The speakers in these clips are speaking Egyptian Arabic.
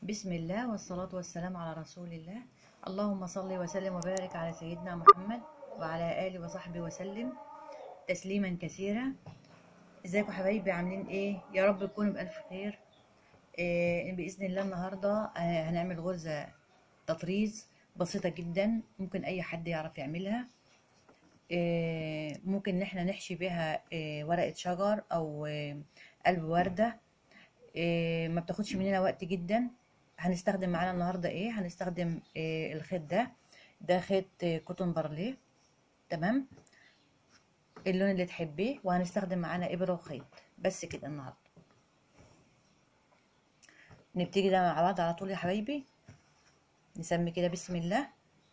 بسم الله والصلاة والسلام على رسول الله اللهم صل وسلم وبارك على سيدنا محمد وعلى آله وصحبه وسلم تسليما كثيرا ازيكم حبايبي عاملين ايه يا رب تكونوا بألف خير إيه بإذن الله النهاردة آه، هنعمل غرزة تطريز بسيطة جدا ممكن أي حد يعرف يعملها إيه ممكن ان احنا نحشي بيها إيه ورقة شجر أو إيه قلب وردة إيه ما بتاخدش مننا وقت جدا هنستخدم معانا النهارده ايه هنستخدم إيه الخيط ده ده خيط إيه كوتون بارليه تمام اللون اللي تحبيه وهنستخدم معانا ابره وخيط بس كده النهارده نبتدي ده مع بعض على طول يا حبايبي نسمي كده بسم الله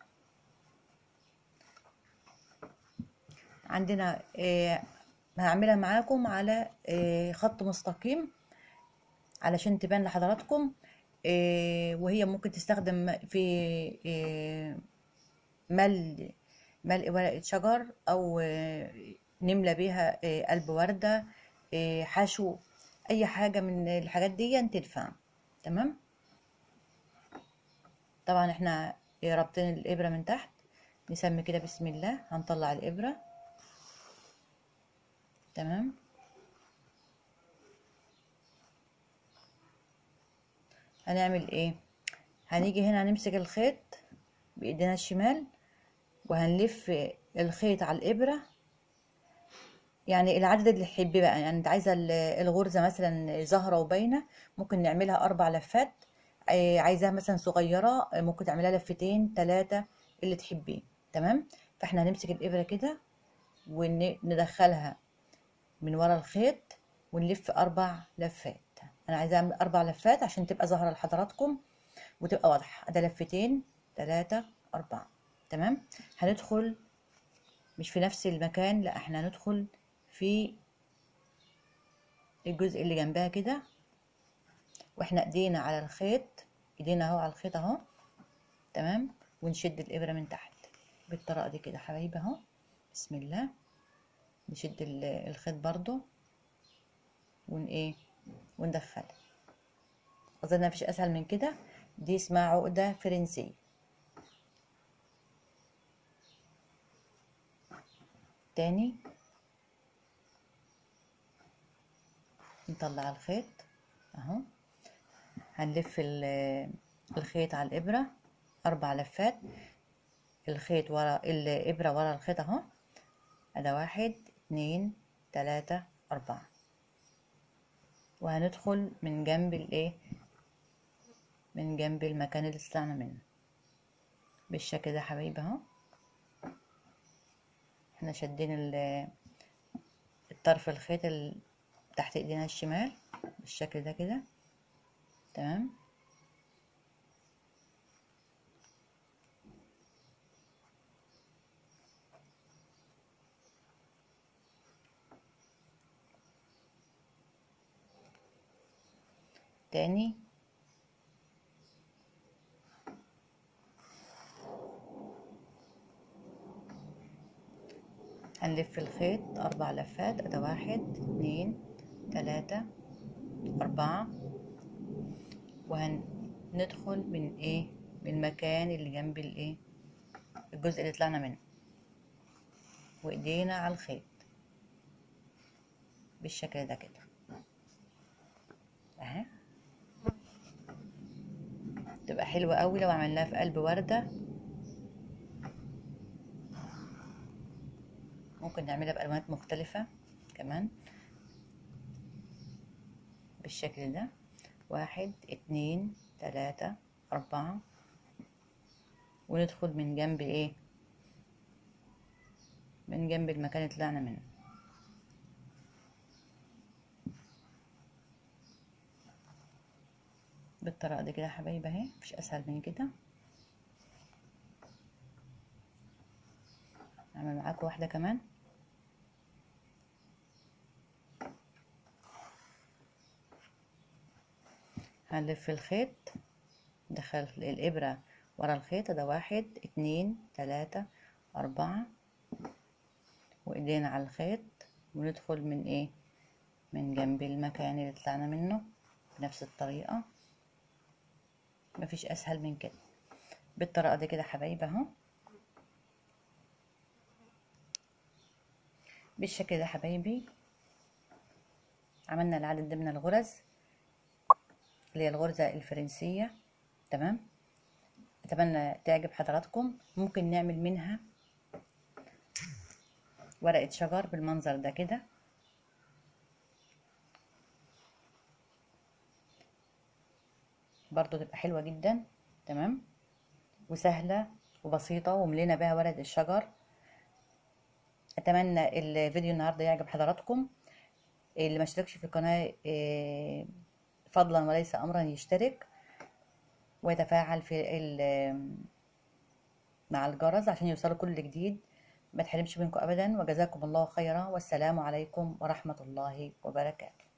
عندنا إيه هعملها معاكم على إيه خط مستقيم علشان تبان لحضراتكم إيه وهي ممكن تستخدم في إيه ملء ملء ورقة شجر أو إيه نملى بيها إيه قلب وردة إيه حشو أي حاجة من الحاجات دي تنفع تمام طبعا احنا إيه رابطين الإبرة من تحت نسمي كده بسم الله هنطلع الإبرة تمام هنعمل ايه هنيجي هنا هنمسك الخيط بايدينا الشمال وهنلف الخيط على الابره يعني العدد اللي تحبيه بقى يعني انت عايزه الغرزه مثلا ظاهره وباينه ممكن نعملها اربع لفات عايزاها مثلا صغيره ممكن تعملها لفتين ثلاثه اللي تحبيه تمام فاحنا هنمسك الابره كده وندخلها من ورا الخيط ونلف اربع لفات انا عايزه اعمل اربع لفات عشان تبقى ظاهره لحضراتكم وتبقى واضحه ده لفتين ثلاثة أربعة تمام هندخل مش في نفس المكان لا احنا هندخل في الجزء اللي جنبها كده واحنا ايدينا على الخيط ايدينا اهو على الخيط اهو تمام ونشد الابره من تحت بالطريقه دي كده حبايبي اهو بسم الله نشد الخيط برضو ون ايه وندخلها اظن مفيش اسهل من كده دي اسمها عقدة فرنسية تاني نطلع الخيط اهو هنلف الخيط على الابرة اربع لفات الخيط ورا الابرة ورا الخيط اهو ادي واحد اتنين تلاتة اربعة وهندخل من جنب الايه من جنب المكان اللي طلعنا منه بالشكل ده حبايبي اهو احنا شادين الطرف الخيط تحت ايدينا الشمال بالشكل ده كده تمام تاني هنلف الخيط أربع لفات أدا واحد اتنين تلاتة أربعة وهندخل من ايه من المكان اللي جنب الايه الجزء اللي طلعنا منه وايدينا على الخيط بالشكل ده كده اهي تبقى حلوة قوي لو عملناها في قلب وردة ممكن نعملها بألوانات مختلفة كمان بالشكل ده واحد اتنين تلاتة أربعة وندخل من جنب ايه من جنب المكان اللي طلعنا منه بالطريقة دي كده يا حبايبي اهي مفيش اسهل من كده اعمل معاكم واحدة كمان هنلف الخيط ندخل الابرة ورا الخيط ده واحد اتنين تلاتة اربعة وايدينا على الخيط وندخل من ايه من جنب المكان اللي طلعنا منه بنفس الطريقة مفيش اسهل من كده بالطريقه دي كده حبايبي اهو بالشكل ده حبايبي عملنا العدد ده من الغرز اللي هي الغرزة الفرنسية تمام اتمنى تعجب حضراتكم ممكن نعمل منها ورقة شجر بالمنظر ده كده برضو تبقى حلوة جدا تمام وسهلة وبسيطة وملينا بها ورقة الشجر اتمنى الفيديو النهارده يعجب حضراتكم اللي ما اشتركش في القناه إيه، فضلا وليس امرا يشترك ويتفاعل في مع الجرس عشان يوصلوا كل جديد ما تحرمش منكم ابدا وجزاكم الله خيرا والسلام عليكم ورحمه الله وبركاته